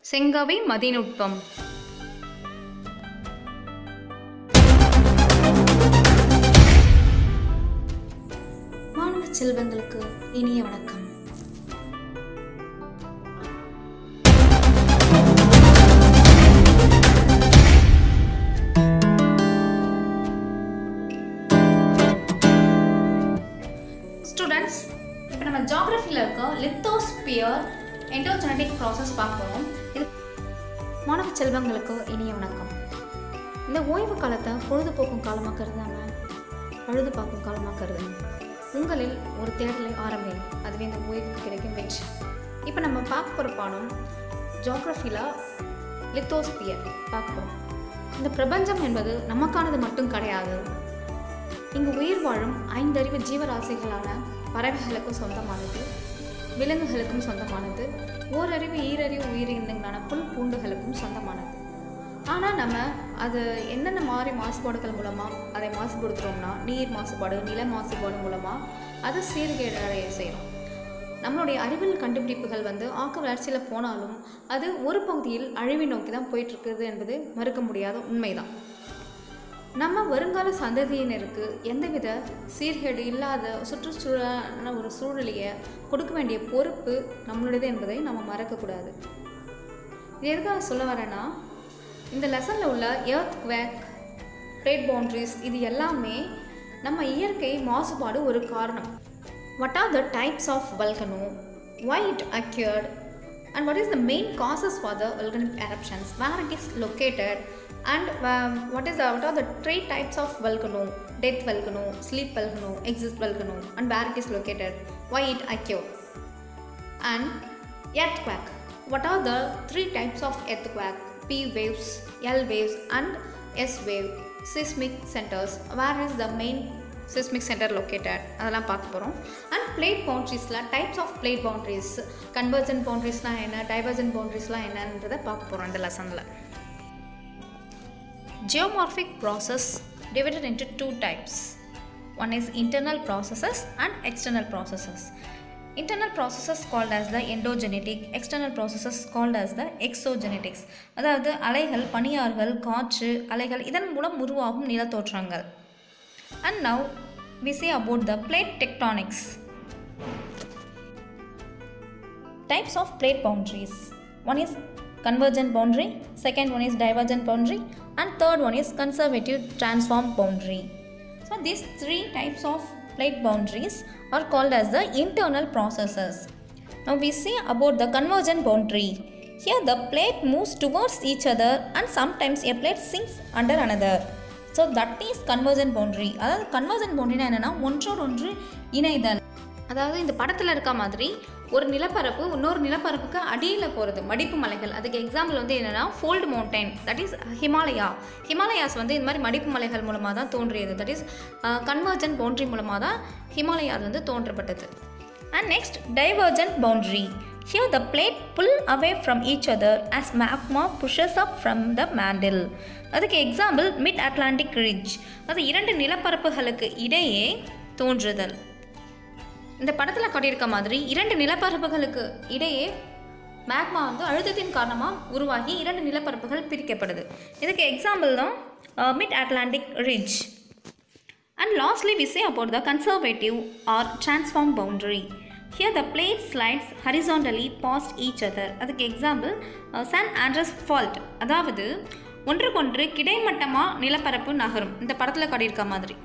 செங்கவை மதிநுட்பம் மாணவ செல்வங்களுக்கு இனிய வணக்கம் ஸ்டூடெண்ட்ஸ் இப்போ நம்ம ஜாகிரஃபியில் இருக்க லித்தோஸ்பியர் என்டோஜெனடிக் ப்ராசஸ் பார்க்குறோம் இது மாணவ செல்வங்களுக்கு இனிய வணக்கம் இந்த ஓய்வு காலத்தை பொழுதுபோக்கும் காலமாக கருதாம பழுது பார்க்கும் காலமாக கருதுங்க உங்களில் ஒரு தேடலை ஆரம்பிங்க அதுவே இந்த ஓய்வுக்கு கிடைக்கும் வெற்றி இப்போ நம்ம பார்க்க போகிற பாடம் ஜாகிரஃபியில் லித்தோஸ்பியர் பார்க்க போகிறோம் இந்த பிரபஞ்சம் என்பது நமக்கானது மட்டும் கிடையாது இங்கு உயிர் வாழும் ஐந்தறிவு ஜீவராசிகளான பறவைகளுக்கும் சொந்தமானது விலங்குகளுக்கும் சொந்தமானது ஓரறிவு ஈரறிவு உயிரினங்களான புல் பூண்டுகளுக்கும் சொந்தமானது ஆனால் நம்ம அது என்னென்ன மாதிரி மாசுபாடுகள் மூலமாக அதை மாசுபடுத்துகிறோம்னா நீர் மாசுபாடு நில மாசுபாடு மூலமாக அதை சீர்கேடைய செய்கிறோம் நம்மளுடைய அறிவியல் கண்டுபிடிப்புகள் வந்து ஆக்க வளர்ச்சியில் போனாலும் அது ஒரு பகுதியில் அழிவை நோக்கி தான் போயிட்டுருக்குது என்பது மறுக்க முடியாத உண்மைதான் நம்ம வருங்கால சந்ததியினருக்கு எந்தவித சீர்கேடு இல்லாத சுற்றுச்சூழலான ஒரு சூழ்நிலையை கொடுக்க வேண்டிய பொறுப்பு நம்மளுடையது என்பதை நம்ம மறக்கக்கூடாது இது எதுக்காக சொல்ல வரேன்னா இந்த லெசனில் உள்ள எர்த் குவேக் பிளேட் பவுண்ட்ரிஸ் இது எல்லாமே நம்ம இயற்கை மாசுபாடு ஒரு காரணம் what are the types of volcano why it occurred and what is the main causes for the volcanic eruptions where it is located and um, what is the, what are the three types of volcano death volcano sleep volcano exist volcano and where it is located why it occurred and earthquake what are the three types of earthquake p waves l waves and s wave seismic centers where is the main seismic center located அதெல்லாம் பார்க்க போகிறோம் and plate பவுண்ட்ரிஸில் types of plate boundaries convergent பவுண்ட்ரிஸ்லாம் என்ன divergent பவுண்ட்ரிஸ்லாம் என்னன்றதை பார்க்க போகிறோம் இந்த லெசனில் geomorphic process divided into two types one is internal processes and external processes internal processes called as the endogenetic external processes called as the exogenetics அதாவது அலைகள் பனியாறுகள் காற்று அலைகள் இதன் மூலம் உருவாகும் நிலத்தோற்றங்கள் and now we say about the plate tectonics types of plate boundaries one is convergent boundary second one is divergent boundary and third one is conservative transform boundary so these three types of plate boundaries are called as the internal processes now we see about the convergent boundary here the plate moves towards each other and sometimes a plate sinks under another so that is convergent boundary அதாவது convergent பவுண்ட்ரினா என்னென்னா ஒன்றோடொன்று இணைதல் அதாவது இந்த படத்தில் இருக்க மாதிரி ஒரு நிலப்பரப்பு இன்னொரு நிலப்பரப்புக்கு அடியில் போகிறது மடிப்பு மலைகள் அதுக்கு எக்ஸாம்பிள் வந்து என்னென்னா fold mountain that is Himalaya Himalayas வந்து இந்த மாதிரி மடிப்பு மலைகள் மூலமாக தான் தோன்றியது தட் இஸ் கன்வர்ஜன் பவுண்ட்ரி மூலமாக தான் ஹிமாலயாஸ் வந்து தோன்றப்பட்டது and next divergent boundary Here the plate pull away from each other as magma pushes up from the mantle. அதுக்கு எக்ஸாம்பிள் மிட் அட்லாண்டிக் ரிட்ஜ் அது இரண்டு நிலப்பரப்புகளுக்கு இடையே தோன்றுதல் இந்த படத்தில் காட்டியிருக்க மாதிரி இரண்டு நிலப்பரப்புகளுக்கு இடையே மேக்மா வந்து அழுத்தத்தின் காரணமாக உருவாகி இரண்டு நிலப்பரப்புகள் பிரிக்கப்படுது இதுக்கு எக்ஸாம்பிள் தான் mid Atlantic ridge and lastly we say about the conservative or transform boundary here the plate slides horizontally past each other அதுக்கு எக்ஸாம்பிள் சான் ஆண்ட்ரஸ் ஃபால்ட் அதாவது ஒன்றுக்கொன்று கிடைமட்டமாக நிலப்பரப்பு நகரும் இந்த படத்தில் காட்டியிருக்க மாதிரி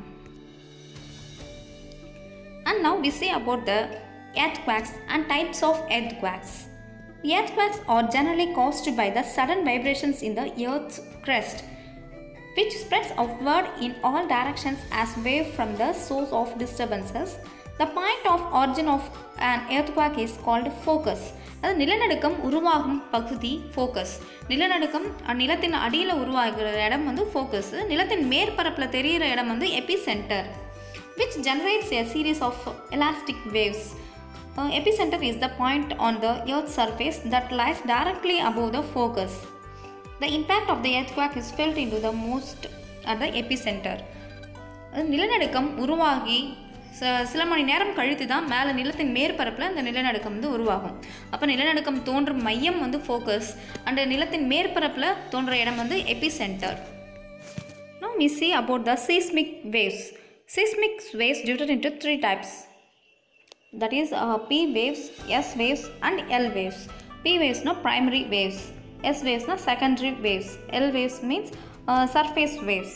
and now we say about the earthquakes and types of earthquakes. Earthquakes are generally caused by the sudden vibrations in the earth's crust, which spreads upward in all directions as wave from the source of disturbances. The point of origin of an earthquake is called focus. அது நிலநடுக்கம் உருவாகும் பகுதி focus நிலநடுக்கம் நிலத்தின் அடியில் உருவாகிற இடம் வந்து ஃபோக்கஸ் நிலத்தின் மேற்பரப்பில் தெரிகிற இடம் வந்து epicentre which generates a series of elastic waves. Uh, epicenter is the point on the Earth's surface that lies directly above the focus. The impact of the earthquake is felt into the most at the epicenter. அது நிலநடுக்கம் உருவாகி ச- சில மணி நேரம் கழித்து தான் மேலே நிலத்தின் மேற்பரப்பில் இந்த நிலநடுக்கம் வந்து உருவாகும் அப்போ நிலநடுக்கம் தோன்றும் மையம் வந்து ஃபோக்கஸ் அண்ட் நிலத்தின் மேற்பரப்பில் தோன்ற இடம் வந்து epicentre Now we see about the seismic waves. Seismic waves divided into three types. That is uh, P waves, S waves, and L waves. P waves no primary waves. S waves no secondary waves. L waves means uh, surface waves.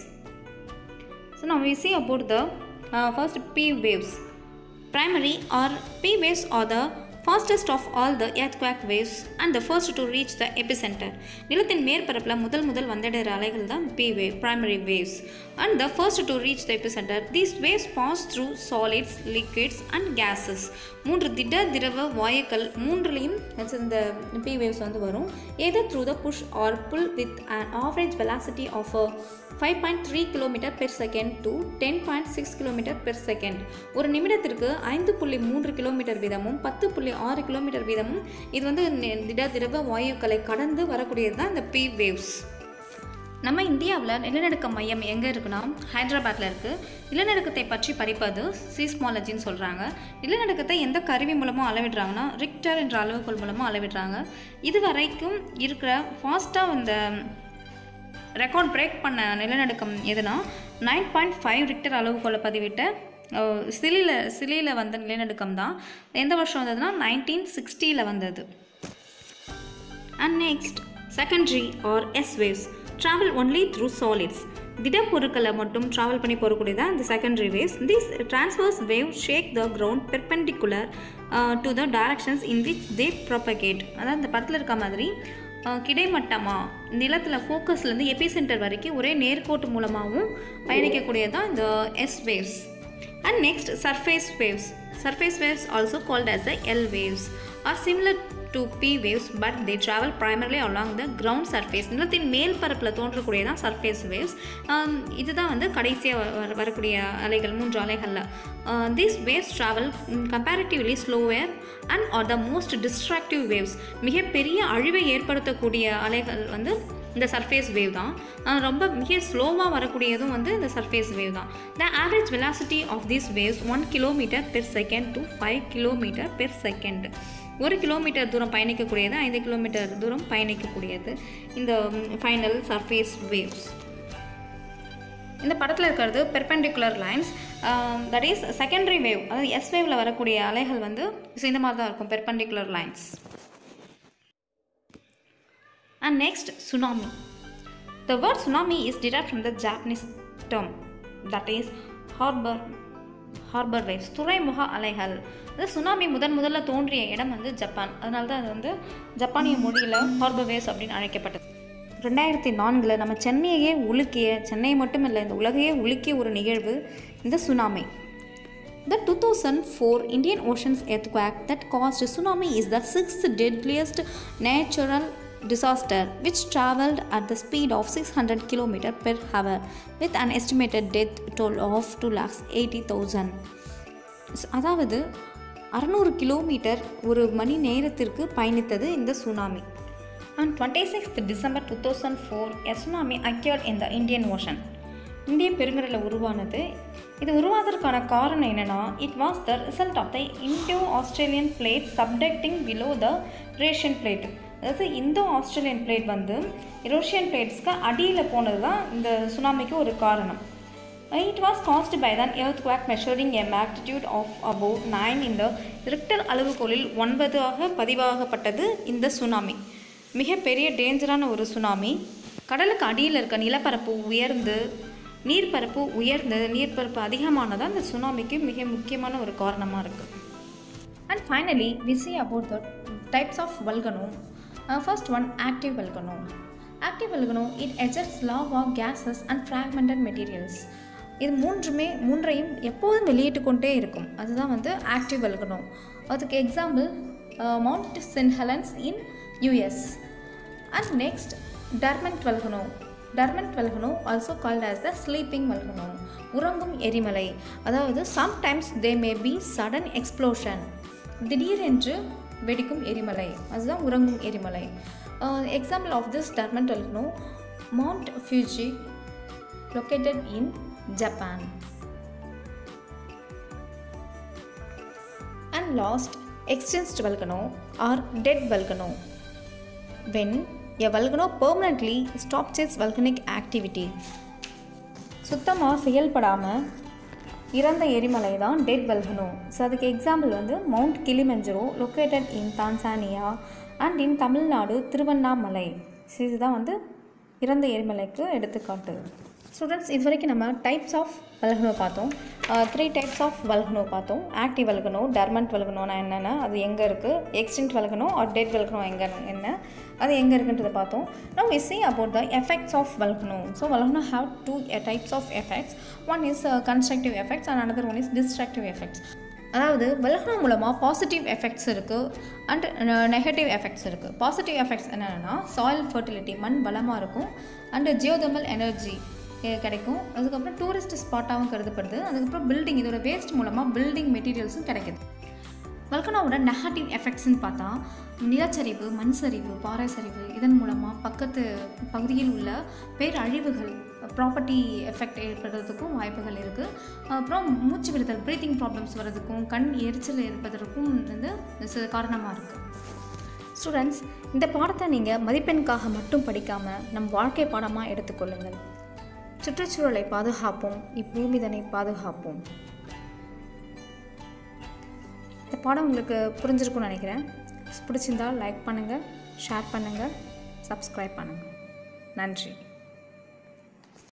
So now we see about the uh, first P waves. Primary or P waves are the fastest of all the earthquake waves and the first to reach the epicenter. நிலத்தின் மேற்பரப்பில் முதல் முதல் வந்திடுற அலைகள் தான் P wave, primary waves. And the first to reach the epicenter, these waves pass through solids, liquids and gases. மூன்று திட திரவ வாயுக்கள் மூன்றுலையும் இந்த P waves வந்து வரும் either through the push or pull with an average velocity of a 5.3 km per second to 10.6 km per second ஒரு நிமிடத்திற்கு ஐந்து புள்ளி மூன்று கிலோமீட்டர் வீதமும் பத்து புள்ளி ஆறு கிலோமீட்டர் வீதமும் இது வந்து நி- திட திரவ வாயுக்களை கடந்து வரக்கூடியது தான் இந்த பி வேவ்ஸ் நம்ம இந்தியாவில் நிலநடுக்க மையம் எங்கே இருக்குன்னா ஹைதராபாத்தில் இருக்குது நிலநடுக்கத்தை பற்றி படிப்பது சீஸ்மாலஜின்னு சொல்கிறாங்க நிலநடுக்கத்தை எந்த கருவி மூலமாக அளவிடுறாங்கன்னா ரிக்டர் என்ற அளவுகோல் மூலமாக அளவிடுறாங்க இது வரைக்கும் இருக்கிற ஃபாஸ்ட்டாக இந்த ரெக்கார்ட் பிரேக் பண்ண நிலநடுக்கம் எதுனா நைன் பாயிண்ட் ஃபைவ் ரிக்டர் அளவுகோலை பதிவிட்ட அஹ், சிலியில் சிலியில் வந்த நிலநடுக்கம் தான் எந்த வருஷம் வந்ததுன்னா நைன்டீன் சிக்ஸ்டியில் வந்தது and next secondary or S waves travel only through solids திடப்பொருட்களை மட்டும் ட்ராவல் பண்ணி போகக்கூடியதான் இந்த secondary waves this transverse wave shake the ground perpendicular to the directions in which they propagate அதாவது இந்த படத்தில் இருக்க மாதிரி அஹ், கிடைமட்டமாக நிலத்தில் ஃபோக்கஸ்லேருந்து எபிசென்டர் வரைக்கும் ஒரே நேர்கோட்டு மூலமாகவும் பயணிக்கக்கூடியது தான் இந்த S waves And next, surface waves. Surface waves, also called as the L waves, are similar to P waves, but they travel primarily along the ground surface. நிலத்தின் மேல் பரப்பில் தோன்றக்கூடியதான் சர்ஃபேஸ் வேவ்ஸ் இதுதான் வந்து கடைசியாக வர வரக்கூடிய அலைகள் மூன்று அலைகளில் these waves travel comparatively slower and are the most destructive waves மிகப்பெரிய அழிவை ஏற்படுத்தக்கூடிய அலைகள் வந்து இந்த சர்ஃபேஸ் வேவ் தான் அஹ் ரொம்ப மிக ஸ்லோவாக வரக்கூடியதும் வந்து இந்த சர்ஃபேஸ் வேவ் தான் the average velocity of these waves one kilometre per second to five kilometre per second ஒரு கிலோமீட்டர் தூரம் பயணிக்கக்கூடியது ஐந்து கிலோமீட்டர் தூரம் பயணிக்கக்கூடியது இந்த ஃபைனல் சர்ஃபேஸ் வேவ்ஸ் இந்த படத்தில் இருக்கிறது perpendicular lines that is secondary wave அதாவது எஸ் வேவில் வரக்கூடிய அலைகள் வந்து so இந்த மாதிரி தான் இருக்கும் perpendicular lines And next, tsunami. The word tsunami is derived from the Japanese term that is harbor harbour waves துறைமுக அலைகள் அது சுனாமி முதன் முதல்ல தோன்றிய இடம் வந்து ஜப்பான் அதனால தான் அது வந்து ஜப்பானிய மொழியில் ஹார்பர் வேவ்ஸ் அப்படின்னு அழைக்கப்பட்டது ரெண்டாயிரத்தி நான்கில் நம்ம சென்னையே உலுக்கிய சென்னை மட்டும் இல்லை இந்த உலகையே உலுக்கிய ஒரு நிகழ்வு இந்த tsunami The 2004 Indian Ocean's earthquake that caused tsunami is the sixth deadliest natural disaster which traveled at the speed of 600 km per hour with an estimated death toll of 2,80,000. அதாவது அறநூறு கிலோமீட்டர் ஒரு மணி நேரத்திற்கு பயணித்தது இந்த tsunami On 26th December 2004, a tsunami occurred in the Indian Ocean. இந்திய பெருங்கடலில் உருவானது இது உருவாவதற்கான காரணம் என்னென்னா it was the result of the Indo Australian plate subducting below the Eurasian plate அதாவது இந்தோ ஆஸ்திரேலியன் பிளேட் வந்து ரோஷியன் பிளேட்ஸ்க்கு அடியில் போனது தான் இந்த சுனாமிக்கு ஒரு காரணம் it was caused by the earthquake measuring a magnitude of above nine இந்த ரிக்டர் அளவுகோலில் ஒன்பதாக பதிவாகப்பட்டது இந்த சுனாமி மிகப்பெரிய டேஞ்சரான ஒரு சுனாமி கடலுக்கு அடியில் இருக்க நிலப்பரப்பு உயர்ந்து நீர்ப்பரப்பு உயர்ந்து நீர்ப்பரப்பு அதிகமானதான் இந்த சுனாமிக்கு மிக முக்கியமான ஒரு காரணமாக இருக்குது And finally, we see about the types of volcano. Uh, first one, active volcano. Active volcano, it ejects lava, gases and fragmented materials. இது மூன்றுமே மூன்றையும் எப்போதும் வெளியிட்டு கொண்டே இருக்கும் அதுதான் வந்து ஆக்டிவ் volcano அதுக்கு example mount Saint Helens in US and next dormant volcano dormant volcano also called as the sleeping volcano உறங்கும் எரிமலை அதாவது sometimes they may be sudden explosion திடீரென்று வெடிக்கும் எரிமலை அதுதான் உறங்கும் எரிமலை example of this dormant volcano mount Fuji located in Japan last extinct volcano or dead volcano when a volcano permanently stops its volcanic activity சுத்தமாக செயல்படாமல் இறந்த எரிமலை தான் டெட் வல்கனோ ஸோ அதுக்கு எக்ஸாம்பிள் வந்து mount Kilimanjaro located in Tanzania and in Tamil Nadu Tiruvannamalai so இதுதான் வந்து இறந்த எரிமலைக்கு எடுத்துக்காட்டு ஸ்டூடெண்ட்ஸ் இது வரைக்கும் நம்ம டைப்ஸ் ஆஃப் வல்கனோ பார்த்தோம் த்ரீ டைப்ஸ் ஆஃப் வல்கனோ பார்த்தோம் ஆக்டிவ் வல்கனோ டர்மண்ட் வல்கனோனா என்னென்ன அது எங்கே இருக்குது extinct volcano or dead volcano எங்கே என்ன அது எங்கே இருக்குன்றதை பார்த்தோம் now we see about the effects of volcano so volcano have two uh, types of effects one is uh, constructive effects and another one is destructive effects அதாவது volcano மூலமாக positive effects இருக்குது and negative effects இருக்குது positive effects என்னென்னா soil fertility மண் பலமாக இருக்கும் and ஜியோதர்மல் energy கிடைக்கும் அதுக்கப்புறம் டூரிஸ்ட் ஸ்பாட்டாகவும் கருதப்படுது அதுக்கப்புறம் பில்டிங் இதோட வேஸ்ட் மூலமாக பில்டிங் மெட்டீரியல்ஸும் கிடைக்குது வல்கனோவோட நெகட்டிவ் எஃபெக்ட்ஸ்னு பார்த்தா நிலச்சரிவு மண் சரிவு பாறை சரிவு இதன் மூலமாக பக்கத்து பகுதியில் உள்ள பேரழிவுகள் ப்ராப்பர்ட்டி எஃபெக்ட் ஏற்படுறதுக்கும் வாய்ப்புகள் இருக்குது அப்புறம் மூச்சு விடுதல் ப்ரீத்திங் ப்ராப்ளம்ஸ் வர்றதுக்கும் கண் எரிச்சல் ஏற்படுறதுக்கும் வந்து இது காரணமாக இருக்குது ஸ்டூடெண்ட்ஸ் இந்த பாடத்தை நீங்கள் மதிப்பெண்காக மட்டும் படிக்காமல் நம் வாழ்க்கை பாடமாக எடுத்துக்கொள்ளுங்கள் சுற்றுச்சூழலை பாதுகாப்போம் இப்பூமிதனை பாதுகாப்போம் இந்த பாடம் உங்களுக்கு புரிஞ்சிருக்கும்னு நினைக்கிறேன் பிடிச்சிருந்தால் லைக் பண்ணுங்கள் ஷேர் பண்ணுங்கள் சப்ஸ்கிரைப் பண்ணுங்கள் நன்றி